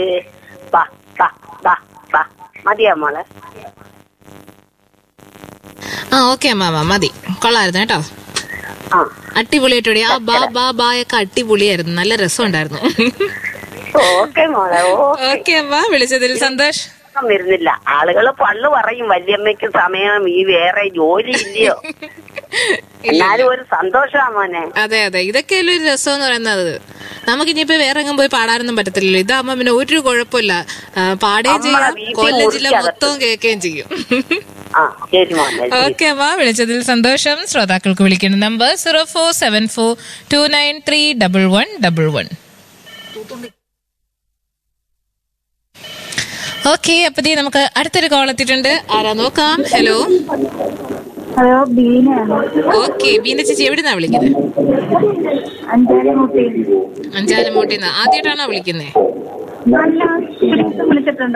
ബാ ബാ ബാ ബാ മതിയോ മോളെ ആ ഓക്കെ അമ്മാമ മതി കൊള്ളായിരുന്നു കേട്ടോ ആ അടിപൊളിയായിട്ടോടി ആ ബാ ബാ ബായൊക്കെ അടിപൊളിയായിരുന്നു നല്ല രസമുണ്ടായിരുന്നു ഓക്കെ മോളെ ഓ ഓക്കെ അമ്മ വിളിച്ചതിൽ സന്തോഷ് ഉറക്കം വരുന്നില്ല ആളുകള് പള്ളു പറയും വല്യമ്മയ്ക്ക് സമയം ഈ വേറെ ജോലി ഇല്ലയോ എന്നാലും ഒരു സന്തോഷമാ മോനെ അതെ അതെ ഇതൊക്കെയല്ലേ ഒരു രസം എന്ന് പറയുന്നത് നമുക്കിനിയിപ്പോ വേറെ എങ്ങും പോയി പാടാനൊന്നും പറ്റത്തില്ലല്ലോ ഇതാകുമ്പോ പിന്നെ ഒരു കുഴപ്പമില്ല ആ, പാടുകയും നമ്മളെ ചെയ്യാം വീട്ടിൽ കൊല്ലം ജില്ല മുറിക്കകത്ത്. മൊത്തവും കേൾക്കുകയും ചെയ്യും ആ ശരി മോനെ ശരി. ഓക്കെ അമ്മ വിളിച്ചതിൽ സന്തോഷം ശ്രോതാക്കൾക്ക് വിളിക്കുന്ന number zero four seven four two nine three double one double one okay അപ്പൊ ദേ നമുക്ക് അടുത്തൊരു കോൾ എത്തിയിട്ടുണ്ട് ആരാ നോക്കാം ഹലോ ഹലോ ബീനയാണ് ഓക്കെ ബീന ചേച്ചി എവിടുന്നാ വിളിക്കുന്നത് അഞ്ചാലിമുട്ടി അഞ്ചാലമൂട്ടിന്ന് ആദ്യമായിട്ടാണോ വിളിക്കുന്നത് നല്ല ദിവസം വിളിച്ചിട്ടുണ്ട്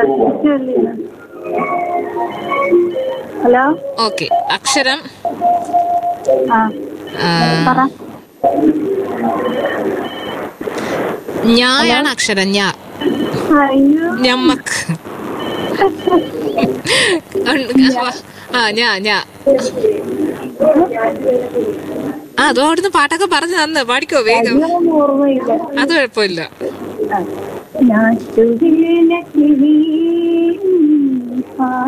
ഹലോ ഓക്കെ അക്ഷരം ആ ആ, പറ ഞായാണ് അക്ഷരം ഞാ അയ്യോ ഞമ്മക്ക് ആ ഞാ ഞാ ആ അതോ അവിടുന്ന് പാട്ടൊക്കെ പറഞ്ഞു തന്ന് പാടിക്കോ വേഗം അയ്യോ ഓർമ്മയില്ല അത് കുഴപ്പമില്ല ഞാൻ ചുവിലെ കിളി